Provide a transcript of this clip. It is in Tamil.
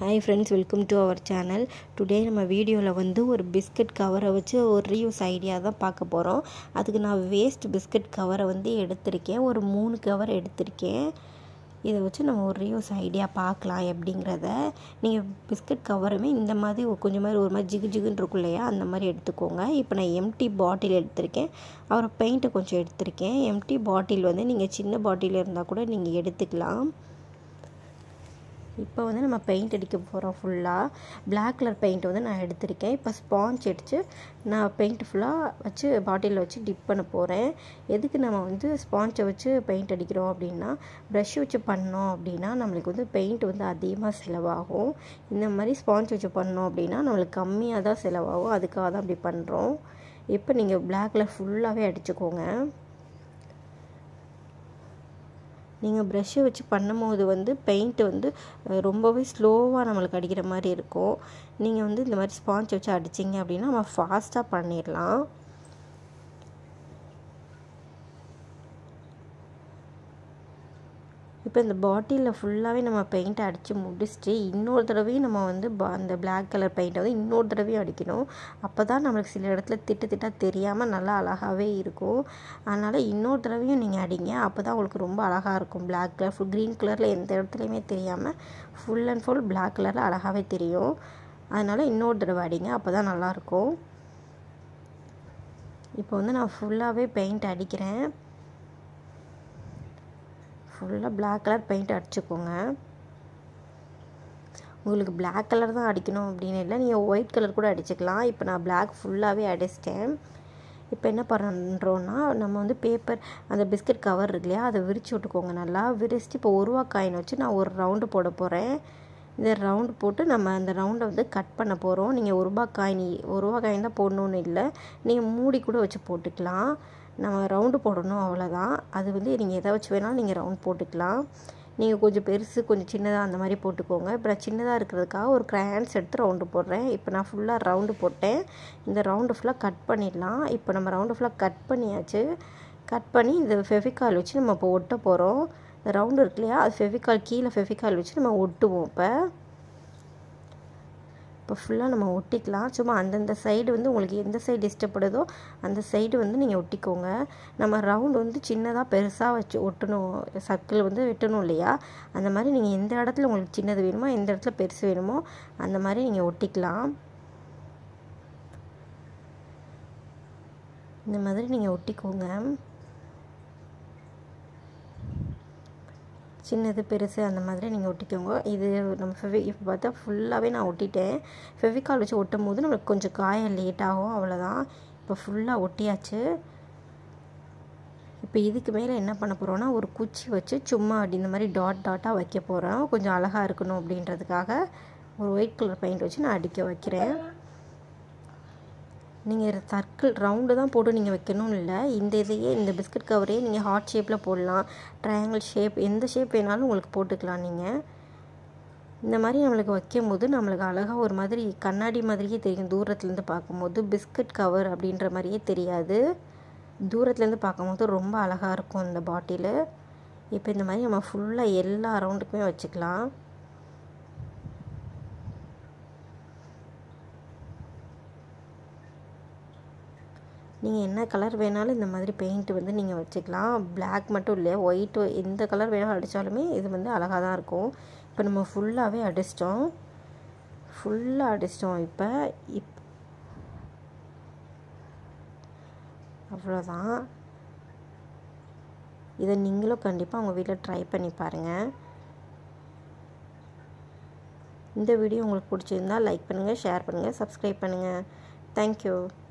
hi friends welcome to our channel today நம்ம வீடியோவில் வந்து ஒரு பிஸ்கட் கவரை வச்சு ஒரு ரீயூஸ் ஐடியா தான் பார்க்க போகிறோம் அதுக்கு நான் வேஸ்ட் பிஸ்கட் கவரை வந்து எடுத்திருக்கேன் ஒரு மூணு கவர் எடுத்திருக்கேன் இதை வச்சு நம்ம ஒரு ரீயூஸ் ஐடியா பார்க்கலாம் எப்படிங்கிறத நீங்கள் பிஸ்கட் கவருமே இந்த மாதிரி ஒரு கொஞ்சம் மாதிரி ஒரு மாதிரி ஜிகு ஜிகுன்னு இருக்கும் இல்லையா அந்த மாதிரி எடுத்துக்கோங்க இப்போ நான் எம்டி பாட்டில் எடுத்திருக்கேன் அப்புறம் பெயிண்ட்டு கொஞ்சம் எடுத்திருக்கேன் எம்டி பாட்டில் வந்து நீங்கள் சின்ன பாட்டில் இருந்தால் கூட நீங்கள் எடுத்துக்கலாம் இப்போ வந்து நம்ம பெயிண்ட் அடிக்க போகிறோம் ஃபுல்லாக பிளாக் கலர் பெயிண்ட் வந்து நான் எடுத்திருக்கேன் இப்போ ஸ்பாஞ்ச் அடித்து நான் பெயிண்ட் ஃபுல்லாக வச்சு பாட்டிலில் வச்சு டிப் பண்ண போகிறேன் எதுக்கு நம்ம வந்து ஸ்பாஞ்சை வச்சு பெயிண்ட் அடிக்கிறோம் அப்படின்னா ப்ரஷ் வச்சு பண்ணோம் அப்படின்னா நம்மளுக்கு வந்து பெயிண்ட் வந்து அதிகமாக செலவாகும் இந்த மாதிரி ஸ்பாஞ்ச் வச்சு பண்ணோம் அப்படின்னா நம்மளுக்கு கம்மியாக தான் செலவாகும் அதுக்காக தான் அப்படி பண்ணுறோம் இப்போ நீங்கள் பிளாக் கலர் ஃபுல்லாகவே அடிச்சுக்கோங்க நீங்கள் ப்ரெஷ்ஷை வச்சு பண்ணும்போது வந்து பெயிண்ட்டு வந்து ரொம்பவே ஸ்லோவாக நம்மளுக்கு அடிக்கிற மாதிரி இருக்கும் நீங்கள் வந்து இந்த மாதிரி ஸ்பாஞ்ச் வச்சு அடிச்சிங்க அப்படின்னா நம்ம ஃபாஸ்ட்டாக பண்ணிடலாம் இப்போ இந்த பாட்டிலில் ஃபுல்லாகவே நம்ம பெயிண்ட் அடித்து முடிச்சுட்டு இன்னொரு தடவையும் நம்ம வந்து அந்த பிளாக் கலர் பெயிண்ட்டை வந்து இன்னொரு தடவையும் அடிக்கணும் அப்போ தான் நம்மளுக்கு சில இடத்துல திட்டு திட்டாக தெரியாமல் நல்லா அழகாகவே இருக்கும் அதனால் இன்னொரு தடவையும் நீங்கள் அடிங்க அப்போ தான் உங்களுக்கு ரொம்ப அழகாக இருக்கும் பிளாக் கலர் ஃபுல் க்ரீன் கலரில் எந்த இடத்துலையுமே தெரியாமல் ஃபுல் அண்ட் ஃபுல் பிளாக் கலரில் அழகாகவே தெரியும் அதனால் இன்னொரு தடவை அடிங்க அப்போ தான் நல்லாயிருக்கும் இப்போ வந்து நான் ஃபுல்லாகவே பெயிண்ட் அடிக்கிறேன் ஃபுல்லாக பிளாக் கலர் பெயிண்ட் அடிச்சுக்கோங்க உங்களுக்கு பிளாக் கலர் தான் அடிக்கணும் அப்படின்னு இல்லை நீங்கள் ஒயிட் கலர் கூட அடிச்சுக்கலாம் இப்போ நான் பிளாக் ஃபுல்லாகவே அடிச்சிட்டேன் இப்போ என்ன பண்ணுறோன்னா நம்ம வந்து பேப்பர் அந்த பிஸ்கட் கவர் இருக்கு இல்லையா அதை விரித்து விட்டுக்கோங்க நல்லா விரிச்சிட்டு இப்போ ஒரு ரூபா காயின் வச்சு நான் ஒரு ரவுண்டு போட போகிறேன் இந்த ரவுண்டு போட்டு நம்ம அந்த ரவுண்டை வந்து கட் பண்ண போகிறோம் நீங்கள் ஒரு ரூபா காயின் ஒரு ரூபா காயின் தான் போடணுன்னு இல்லை நீங்கள் மூடி கூட வச்சு போட்டுக்கலாம் நம்ம ரவுண்டு போடணும் அவ்வளோதான் அது வந்து நீங்கள் எதை வச்சு வேணாலும் நீங்கள் ரவுண்ட் போட்டுக்கலாம் நீங்கள் கொஞ்சம் பெருசு கொஞ்சம் சின்னதாக அந்த மாதிரி போட்டுக்கோங்க இப்போ நான் சின்னதாக இருக்கிறதுக்காக ஒரு க்ரையான்ஸ் எடுத்து ரவுண்டு போடுறேன் இப்போ நான் ஃபுல்லாக ரவுண்டு போட்டேன் இந்த ரவுண்டு ஃபுல்லாக கட் பண்ணிடலாம் இப்போ நம்ம ரவுண்டு ஃபுல்லாக கட் பண்ணியாச்சு கட் பண்ணி இந்த ஃபெவிகால் வச்சு நம்ம இப்போ ஒட்ட போகிறோம் இந்த ரவுண்டு இருக்கு இல்லையா அது ஃபெவிகால் கீழே ஃபெவிகால் வச்சு நம்ம ஒட்டுவோம் இப்போ இப்போ ஃபுல்லாக நம்ம ஒட்டிக்கலாம் சும்மா அந்தந்த சைடு வந்து உங்களுக்கு எந்த சைடு இஷ்டப்படுதோ அந்த சைடு வந்து நீங்கள் ஒட்டிக்கோங்க நம்ம ரவுண்டு வந்து சின்னதாக பெருசாக வச்சு ஒட்டணும் சர்க்கிள் வந்து வெட்டணும் இல்லையா அந்த மாதிரி நீங்கள் எந்த இடத்துல உங்களுக்கு சின்னது வேணுமோ எந்த இடத்துல பெருசு வேணுமோ அந்த மாதிரி நீங்கள் ஒட்டிக்கலாம் இந்த மாதிரி நீங்கள் ஒட்டிக்கோங்க சின்னது பெருசு அந்த மாதிரி நீங்கள் ஒட்டிக்கோங்க இது நம்ம ஃபெவி இப்போ பார்த்தா ஃபுல்லாகவே நான் ஒட்டிட்டேன் ஃபெவிகால் வச்சு ஒட்டும் போது நம்மளுக்கு கொஞ்சம் காயம் லேட் ஆகும் அவ்வளோதான் இப்போ ஃபுல்லாக ஒட்டியாச்சு இப்போ இதுக்கு மேலே என்ன பண்ண போகிறோன்னா ஒரு குச்சி வச்சு சும்மா அப்படி இந்த மாதிரி டாட் டாட்டாக வைக்க போகிறோம் கொஞ்சம் அழகாக இருக்கணும் அப்படின்றதுக்காக ஒரு ஒயிட் கலர் பெயிண்ட் வச்சு நான் அடிக்க வைக்கிறேன் நீங்கள் சர்க்கிள் ரவுண்டு தான் போட்டு நீங்கள் வைக்கணும்னு இல்லை இந்த இதையே இந்த பிஸ்கட் கவரே நீங்கள் ஹார்ட் ஷேப்பில் போடலாம் ட்ரையாங்கிள் ஷேப் எந்த ஷேப் வேணாலும் உங்களுக்கு போட்டுக்கலாம் நீங்கள் இந்த மாதிரி நம்மளுக்கு வைக்கும் போது நம்மளுக்கு அழகாக ஒரு மாதிரி கண்ணாடி மாதிரியே தெரியும் தூரத்துலேருந்து பார்க்கும்போது பிஸ்கட் கவர் அப்படின்ற மாதிரியே தெரியாது தூரத்துலேருந்து பார்க்கும்போது ரொம்ப அழகாக இருக்கும் இந்த பாட்டிலு இப்போ இந்த மாதிரி நம்ம ஃபுல்லாக எல்லா ரவுண்டுக்குமே வச்சுக்கலாம் நீங்கள் என்ன கலர் வேணாலும் இந்த மாதிரி பெயிண்ட் வந்து நீங்கள் வச்சுக்கலாம் பிளாக் மட்டும் இல்லை ஒயிட்டு எந்த கலர் வேணாலும் அடித்தாலுமே இது வந்து அழகாக தான் இருக்கும் இப்போ நம்ம ஃபுல்லாகவே அடிச்சிட்டோம் ஃபுல்லாக அடிச்சிட்டோம் இப்போ இப் அவ்வளோதான் இதை நீங்களும் கண்டிப்பாக உங்கள் வீட்டில் ட்ரை பண்ணி பாருங்கள் இந்த வீடியோ உங்களுக்கு பிடிச்சிருந்தால் லைக் பண்ணுங்கள் ஷேர் பண்ணுங்கள் சப்ஸ்கிரைப் பண்ணுங்கள் தேங்க்யூ